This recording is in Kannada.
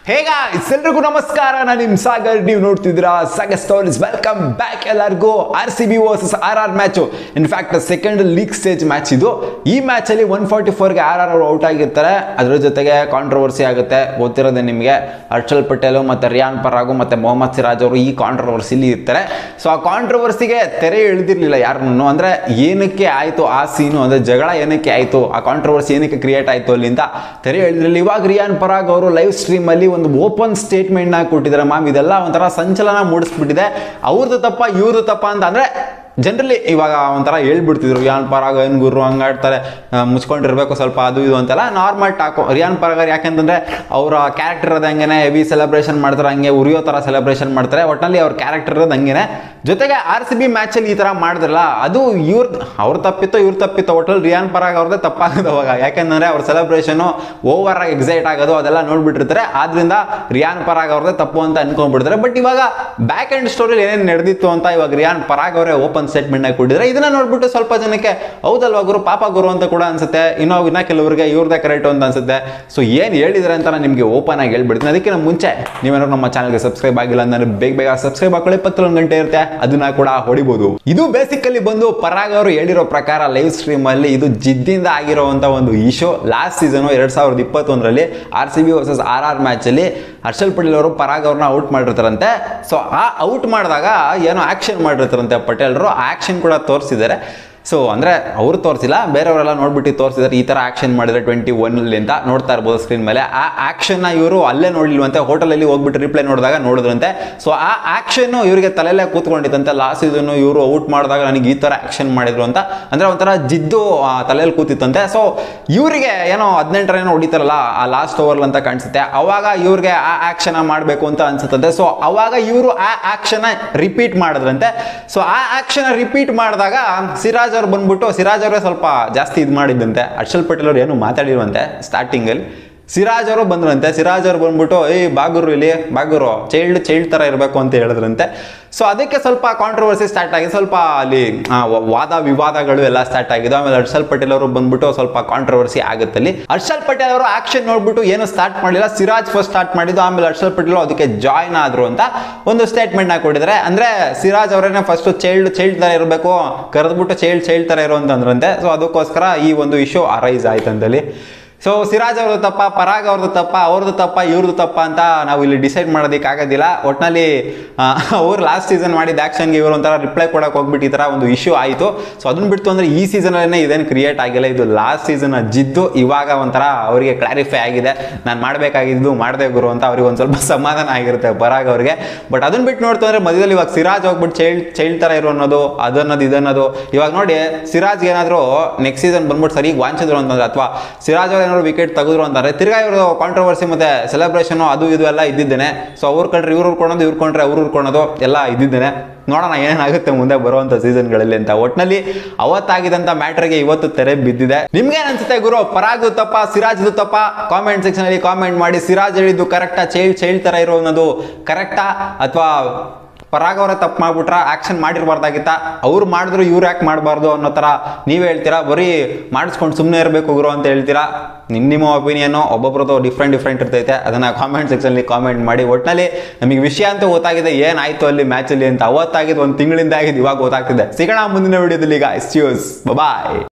ಹೇಗ ಎಲ್ರಿಗೂ ನಮಸ್ಕಾರ ನಾನು ನಿಮ್ ಸಾಗರ್ ನೀವು ನೋಡ್ತಿದ್ದೀರಾ ಸಾಗರ್ ಸ್ಟೋರೀಸ್ ವೆಲ್ಕಮ್ ಬ್ಯಾಕ್ ಎಲ್ಲರಿಗೂ R C B versus R R match in fact second league stage match ಇದು ಈ ಮ್ಯಾಚ್ ಅಲ್ಲಿ ಒನ್ ಫಾರ್ಟಿ ಫೋರ್ಗೆ ಆರ್ ಆರ್ ಔಟ್ ಆಗಿರ್ತಾರೆ ಅದ್ರ ಜೊತೆಗೆ ಕಾಂಟ್ರವರ್ಸಿ ಆಗುತ್ತೆ ಗೊತ್ತಿರೋದೇ ನಿಮಗೆ ಹರ್ಷಲ್ ಪಟೇಲ್ ಮತ್ತೆ ರಿಯಾನ್ ಪರಾಗು ಮತ್ತೆ ಮೊಹಮ್ಮದ್ ಸಿರಾಜ್ ಅವರು ಈ ಕಾಂಟ್ರವರ್ಸಿಲಿ ಇರ್ತಾರೆ ಸೊ ಆ ಕಾಂಟ್ರವರ್ಸಿಗೆ ತೆರೆ ಎಳೆದಿರ್ಲಿಲ್ಲ ಯಾರನ್ನು ಅಂದ್ರೆ ಏನಕ್ಕೆ ಆಯ್ತು ಆ ಸೀನು ಅಂದ್ರೆ ಜಗಳ ಏನಕ್ಕೆ ಆಯ್ತು ಆ ಕಾಂಟ್ರವರ್ಸಿ ಏನಕ್ಕೆ ಕ್ರಿಯೇಟ್ ಆಯ್ತು ಅಲ್ಲಿಂದ ತೆರೆ ಎಳೆದಿರಲಿಲ್ಲ ಇವಾಗ ರಿಯಾನ್ ಪರಾಗ್ ಅವರು ಲೈವ್ ಸ್ಟ್ರೀಮ್ ಅಲ್ಲಿ ಒಂದು ಓಪನ್ ಸ್ಟೇಟ್ಮೆಂಟ್ ನ ಕೊಟ್ಟಿದ್ದಾರೆ ಮ್ಯಾಮ್ ಇದೆಲ್ಲ ಒಂಥರ ಸಂಚಲನ ಮೂಡಿಸ್ಬಿಟ್ಟಿದೆ ಅವ್ರದ್ದು ತಪ್ಪ ಇವ್ರದ್ದು ತಪ್ಪ ಅಂತ ಅಂದ್ರೆ ಜನರಲಿ ಇವಾಗ ಒಂಥರ ಹೇಳ್ಬಿಡ್ತಿದ್ರು ರಿಯಾನ್ ಪರಾಗ್ ಏನ್ ಗುರು ಹಂಗಾಡ್ತಾರೆ ಆ, ಮುಚ್ಕೊಂಡಿರ್ಬೇಕು ಸ್ವಲ್ಪ ಅದು ಇದು ಅಂತೆಲ್ಲ ನಾರ್ಮಲ್ ಟಾಕು ರಿಯಾನ್ ಪರಾಗ್ ಯಾಕೆಂತಂದ್ರೆ ಅವರ ಕ್ಯಾರೆಕ್ಟರ್ ಇರೋದು ಹಂಗೇನೆ ಹೆವಿ ಸೆಲೆಬ್ರೇಷನ್ ಮಾಡ್ತಾರೆ ಹಂಗೆ ಉರಿಯೋ ತರ ಸೆಲೆಬ್ರೇಷನ್ ಮಾಡ್ತಾರೆ ಒಟ್ಟಿನಲ್ಲಿ ಅವ್ರ ಕ್ಯಾರೆಕ್ಟರ್ ಇರೋದು ಹಂಗೇನೆ ಜೊತೆಗೆ ಆರ್ ಸಿ ಬಿ ಮ್ಯಾಚಲ್ಲಿ ಈ ತರ ಮಾಡಿದ್ರಲ್ಲ ಅದು ಇವ್ರ ಅವ್ರ ತಪ್ಪಿತ್ತೋ ಇವ್ರ ತಪ್ಪಿತ್ತೋ ಒಟ್ಟಲ್ಲಿ ರಿಯಾನ್ ಪರಾಗ್ ಅವ್ರದ್ದೇ ತಪ್ಪಾಗೋದು ಅವಾಗ ಯಾಕೆಂದ್ರೆ ಅವ್ರ ಸೆಲೆಬ್ರೇಷನ್ ಓವರ್ ಆಗಿ ಎಕ್ಸೈಟ್ ಆಗೋದು ಅದೆಲ್ಲ ನೋಡ್ಬಿಟ್ಟಿರ್ತಾರೆ ಆದ್ರಿಂದ ರಿಯಾನ್ ಪರಾಗ್ ಅವ್ರದ್ದೇ ತಪ್ಪು ಅಂತ ಅನ್ಕೊಂಡ್ಬಿಡ್ತಾರೆ ಬಟ್ ಇವಾಗ ಬ್ಯಾಕ್ ಎಂಡ್ ಸ್ಟೋರಿ ಏನೇನು ನಡೆದಿತ್ತು ಅಂತ ಇವಾಗ ರಿಯಾನ್ ಪರಾಗ್ ಅವರೇ ಓಪನ್ ಸ್ಟೇಟ್ಮೆಂಟ್ ಆಗಿ ಕೊಟ್ಟಿದ್ರೆ ಇದನ್ನ ನೋಡ್ಬಿಟ್ಟು ಸ್ವಲ್ಪ ಜನಕ್ಕೆ ಹೌದಲ್ವಾ ಗುರು ಪಾಪ ಗುರು ಅಂತ ಕೂಡ ಅನ್ಸುತ್ತೆ ಇನ್ನೂ ಇನ್ನ ಕೆಲವರಿಗೆ ಇವ್ರದೇ ಕರೆಕ್ಟ್ ಅಂತ ಅನ್ಸುತ್ತೆ ಸೊ ಏನ್ ಹೇಳಿದ್ರೆ ಅಂತ ನಾನು ನಿಮಗೆ ಓಪನ್ ಆಗಿ ಹೇಳ್ಬಿಡ್ತೀನಿ ಅದಕ್ಕೆ ನಮ್ಮ ಮುಂಚೆ ನೀವೇನಾದ್ರು ನಮ್ಮ ಚಾನಲ್ಗೆ ಸಬ್ಸ್ಕ್ರೈಬ್ ಆಗಿಲ್ಲ ಅಂದ್ರೆ ಬೇಗ ಬೇಗ ಸಬ್ಸ್ಕ್ರೈಬ್ ಹಾಕೊಳ್ಳಿ ಇಪ್ಪತ್ತೊಂದು ಗಂಟೆ ಇರುತ್ತೆ ಅದನ್ನ ಕೂಡ ಹೊಡಿಬಹುದು ಇದು ಬೇಸಿಕಲಿ ಬಂದು ಪರಾಗ್ ಅವರು ಹೇಳಿರೋ ಪ್ರಕಾರ ಲೈವ್ ಸ್ಟ್ರೀಮ್ ಅಲ್ಲಿ ಇದು ಜಿದ್ದಿಂದ ಆಗಿರುವಂತ ಒಂದು ಇಶೋ ಲಾಸ್ಟ್ ಸೀಸನ್ ಎರಡ್ ಸಾವಿರದ ಇಪ್ಪತ್ತೊಂದರಲ್ಲಿ R C B versus R R match ಅಲ್ಲಿ ಹರ್ಷಲ್ ಪಟೇಲ್ ಅವರು ಪರಾಗ್ ಅವ್ರನ್ನ ಔಟ್ ಮಾಡಿರ್ತಾರಂತೆ ಸೊ ಆ ಔಟ್ ಮಾಡಿದಾಗ ಏನೋ ಆಕ್ಷನ್ ಮಾಡಿರ್ತಾರಂತೆ ಪಟೇಲ್ರು ಆ ಆಕ್ಷನ್ ಕೂಡ ತೋರಿಸಿದ್ದಾರೆ ಸೊ ಅಂದ್ರೆ ಅವ್ರು ತೋರಿಸಿಲ್ಲ ಬೇರೆಯವರೆಲ್ಲ ನೋಡ್ಬಿಟ್ಟು ತೋರಿಸಿದ್ದಾರೆ ಈ ತರ ಆಕ್ಷನ್ ಮಾಡಿದ್ರೆ ಟ್ವೆಂಟಿ ಒನ್ ಅಂತ ನೋಡ್ತಾ ಇರ್ಬೋದು ಸ್ಕ್ರೀನ್ ಮೇಲೆ ಆ ಆಕ್ಷನ್ ಇವರು ಅಲ್ಲೇ ನೋಡ್ಲಿಲ್ವಂತೆ ಹೋಟೆಲಲ್ಲಿ ಹೋಗ್ಬಿಟ್ಟು ರಿಪ್ಲೈ ನೋಡಿದಾಗ ನೋಡಿದ್ರಂತೆ ಸೊ ಆ ಆಕ್ಷನ್ ಇವರಿಗೆ ತಲೆಯಲ್ಲೇ ಕೂತ್ಕೊಂಡಿತ್ತಂತೆ ಲಾಸ್ಟ್ ಇದನ್ನು ಇವರು ಔಟ್ ಮಾಡಿದಾಗ ನನಗೆ ಈ ತರ ಆಕ್ಷನ್ ಮಾಡಿದ್ರು ಅಂತ ಅಂದ್ರೆ ಒಂಥರ ಜಿದ್ದು ಆ ತಲೆಯಲ್ಲಿ ಕೂತಿತ್ತಂತೆ ಸೊ ಇವರಿಗೆ ಏನೋ ಹದಿನೆಂಟರ ಏನೋ ಹೊಡಿತಾರಲ್ಲ ಆ ಲಾಸ್ಟ್ ಓವರ್ ಅಂತ ಕಾಣಿಸುತ್ತೆ ಅವಾಗ ಇವ್ರಿಗೆ ಆ ಆಕ್ಷನ್ ಮಾಡಬೇಕು ಅಂತ ಅನ್ಸುತ್ತೆ ಸೊ ಅವಾಗ ಇವರು ಆ ಆಕ್ಷನ್ ರಿಪೀಟ್ ಮಾಡಿದ್ರಂತೆ ಸೊ ಆ ಆಕ್ಷನ್ ರಿಪೀಟ್ ಮಾಡಿದಾಗ ಸಿರಾಜ್ ಅವ್ರು ಬಂದ್ಬಿಟ್ಟು ಸಿರಾಜ್ ಅವರೇ ಸ್ವಲ್ಪ ಜಾಸ್ತಿ ಇದು ಮಾಡಿದ್ದಂತೆ ಹರ್ಷಲ್ ಪಟೇಲ್ ಅವ್ರು ಏನು ಮಾತಾಡಿರುವಂತೆ ಸ್ಟಾರ್ಟಿಂಗಲ್ಲಿ ಸಿರಾಜ್ ಅವರು ಬಂದ್ರಂತೆ ಸಿರಾಜ್ ಅವ್ರು ಬಂದ್ಬಿಟ್ಟು ಏಯ್ ಬಾಗುರು ಇಲ್ಲಿ ಬಾಗುರು ಚೈಲ್ಡ್ ಚೈಲ್ಡ್ ತರ ಇರಬೇಕು ಅಂತ ಹೇಳಿದ್ರಂತೆ ಸೊ ಅದಕ್ಕೆ ಸ್ವಲ್ಪ ಕಾಂಟ್ರವರ್ಸಿ ಸ್ಟಾರ್ಟ್ ಆಗಿದೆ ಸ್ವಲ್ಪ ಅಲ್ಲಿ ಆ, ವ- ವಾದ ವಿವಾದಗಳು ಎಲ್ಲ ಸ್ಟಾರ್ಟ್ ಆಗಿದೆ ಆಮೇಲೆ ಹರ್ಷಲ್ ಪಟೇಲ್ ಅವರು ಬಂದ್ಬಿಟ್ಟು ಸ್ವಲ್ಪ ಕಾಂಟ್ರವರ್ಸಿ ಆಗುತ್ತೆ ಅಲ್ಲಿ ಹರ್ಷಲ್ ಪಟೇಲ್ ಅವರು ಆಕ್ಷನ್ ನೋಡ್ಬಿಟ್ಟು ಏನು ಸ್ಟಾರ್ಟ್ ಮಾಡಿಲ್ಲ ಸಿರಾಜ್ ಫಸ್ಟ್ ಸ್ಟಾರ್ಟ್ ಮಾಡಿದ್ದು ಆಮೇಲೆ ಹರ್ಷಲ್ ಪಟೇಲ್ ಅವ್ರು ಅದಕ್ಕೆ ಜಾಯ್ನ್ ಆದ್ರು ಅಂತ ಒಂದು ಸ್ಟೇಟ್ಮೆಂಟ್ ನ ಕೊಟ್ಟಿದ್ದಾರೆ ಅಂದ್ರೆ ಸಿರಾಜ್ ಅವರೇನೆ ಫಸ್ಟ್ ಚೈಲ್ಡ್ ಚೈಲ್ಡ್ ತರ ಇರಬೇಕು ಕರೆದ್ಬಿಟ್ಟು ಚೈಲ್ಡ್ ಚೈಲ್ಡ್ ತರ ಇರೋ ಅಂತಂದ್ರಂತೆ ಸೊ ಅದಕ್ಕೋಸ್ಕರ ಈ ಒಂದು ಇಶ್ಯೂ ಅರೈಸ್ ಆಯ್ತಂತಲ್ಲಿ ಸೊ ಸಿರಾಜ್ ಅವ್ರದ್ದು ತಪ್ಪ ಪರಾಗ್ ಅವ್ರದ್ದು ತಪ್ಪ ಅವ್ರದ್ದು ತಪ್ಪ ಇವ್ರದ್ದು ತಪ್ಪ ಅಂತ ನಾವು ಇಲ್ಲಿ ಡಿಸೈಡ್ ಮಾಡೋದಕ್ಕೆ ಆಗೋದಿಲ್ಲ ಒಟ್ನಲ್ಲಿ ಅವ್ರು ಲಾಸ್ಟ್ ಸೀಸನ್ ಮಾಡಿದ ಆಕ್ಷನ್ಗೆ ಇವರು ಒಂಥರ ರಿಪ್ಲೈ ಕೊಡಕ್ಕೆ ಹೋಗ್ಬಿಟ್ಟು ಈ ಥರ ಒಂದು ಇಶ್ಯೂ ಆಯಿತು ಸೊ ಅದನ್ನ ಬಿಟ್ಟು ಅಂದ್ರೆ ಈ ಸೀಸನಲ್ಲೇ ಇದೇನು ಕ್ರಿಯೇಟ್ ಆಗಿಲ್ಲ ಇದು ಲಾಸ್ಟ್ ಸೀಸನ್ ಜಿದ್ದು ಇವಾಗ ಒಂಥರ ಅವರಿಗೆ ಕ್ಲಾರಿಫೈ ಆಗಿದೆ ನಾನು ಮಾಡಬೇಕಾಗಿದ್ದು ಮಾಡದೆ ಗುರು ಅಂತ ಅವ್ರಿಗೆ ಒಂದು ಸ್ವಲ್ಪ ಸಮಾಧಾನ ಆಗಿರುತ್ತೆ ಪರಾಗ್ ಅವ್ರಿಗೆ ಬಟ್ ಅದನ್ನ ಬಿಟ್ಟು ನೋಡ್ತು ಅಂದ್ರೆ ಮಧ್ಯದಲ್ಲಿ ಇವಾಗ ಸಿರಾಜ್ ಹೋಗ್ಬಿಟ್ಟು ಚೈಲ್ಡ್ ಚೈಲ್ಡ್ ತರ ಇರೋ ಅನ್ನೋದು ಅದನ್ನೋದು ಇದನ್ನೋದು ಇವಾಗ ನೋಡಿ ಸಿರಾಜ್ ಏನಾದ್ರು ನೆಕ್ಸ್ಟ್ ಸೀಸನ್ ಬಂದ್ಬಿಟ್ಟು ಸರಿ ವಾಂಚಿದ್ರು ಅಂತಂದ್ರೆ ಅಥವಾ ಸಿರಾಜ್ ಅವ್ರು ಏನಾದ್ರು ವಿಕೆಟ್ ತೆಗೆದ್ರು ಅಂತಾರೆ ತಿರ್ಗಾ ಇವರು ಕಾಂಟ್ರವರ್ಸಿ ಮತ್ತೆ ಸೆಲೆಬ್ರೇಷನ್ ಅದು ಇದು ಎಲ್ಲ ಇದ್ದಿದ್ದೇನೆ ಸೊ ಅವ್ರ ಕಂಡ್ರೆ ಇವ್ರು ಉರ್ಕೊಳೋದು ಇವ್ರು ಕೊಂಡ್ರೆ ಅವ್ರು ಉರ್ಕೊಳೋದು ಎಲ್ಲ ಇದ್ದಿದ್ದೇನೆ ನೋಡೋಣ ಏನಾಗುತ್ತೆ ಮುಂದೆ ಬರುವಂತ ಸೀಸನ್ಗಳಲ್ಲಿ ಅಂತ ಒಟ್ನಲ್ಲಿ ಅವತ್ತಾಗಿದಂತ ಮ್ಯಾಟ್ರಿಗೆ ಇವತ್ತು ತೆರೆ ಬಿದ್ದಿದೆ ನಿಮ್ಗೆ ಅನ್ಸುತ್ತೆ ಗುರು ಪರಾಗ್ ತಪ್ಪ ಸಿರಾಜ್ ತಪ್ಪ ಕಾಮೆಂಟ್ ಸೆಕ್ಷನ್ ಅಲ್ಲಿ ಕಾಮೆಂಟ್ ಮಾಡಿ ಸಿರಾಜ್ ಹೇಳಿದ್ದು ಕರೆಕ್ಟಾ ಚೈಲ್ಡ್ ಚೈಲ್ಡ್ ತರ ಇರೋ ಅನ್ನೋದು ಕರೆಕ್ಟಾ ಅಥವಾ ಪರಾಗ್ ಅವರೇ ತಪ್ಪು ಮಾಡ್ಬಿಟ್ರ ಆಕ್ಷನ್ ಮಾಡಿರ್ಬಾರ್ದಾಗಿತ್ತ ಅವ್ರು ಮಾಡಿದ್ರು ಇವ್ರು ಯಾಕೆ ಮಾಡಬಾರ್ದು ಅನ್ನೋ ಥರ ನೀವೇ ಹೇಳ್ತೀರಾ ಬರೀ ಮಾಡಿಸ್ಕೊಂಡು ಸುಮ್ಮನೆ ಇರಬೇಕು ಗುರು ಅಂತ ಹೇಳ್ತೀರಾ ನಿಮ್ಮ ನಿಮ್ಮ ಒಪಿನಿಯನ್ನು ಒಬ್ಬೊಬ್ರದ್ದು ಡಿಫ್ರೆಂಟ್ ಡಿಫ್ರೆಂಟ್ ಇರ್ತೈತೆ ಅದನ್ನ ಕಾಮೆಂಟ್ ಸೆಕ್ಷನ್ಲಿ ಕಾಮೆಂಟ್ ಮಾಡಿ ಒಟ್ಟಿನಲ್ಲಿ ನಮಗೆ ವಿಷಯ ಅಂತ ಗೊತ್ತಾಗಿದೆ ಏನಾಯ್ತು ಅಲ್ಲಿ ಮ್ಯಾಚಲ್ಲಿ ಅಂತ ಅವತ್ತಾಗಿದ್ದು ಒಂದು ತಿಂಗಳಿಂದ ಆಗಿದ್ದು ಇವಾಗ ಗೊತ್ತಾಗ್ತಿದೆ ಸಿಗೋಣ ಮುಂದಿನ ವಿಡಿಯೋದಲ್ಲಿ ಈಗ ಎಸ್ ಬಾಯ್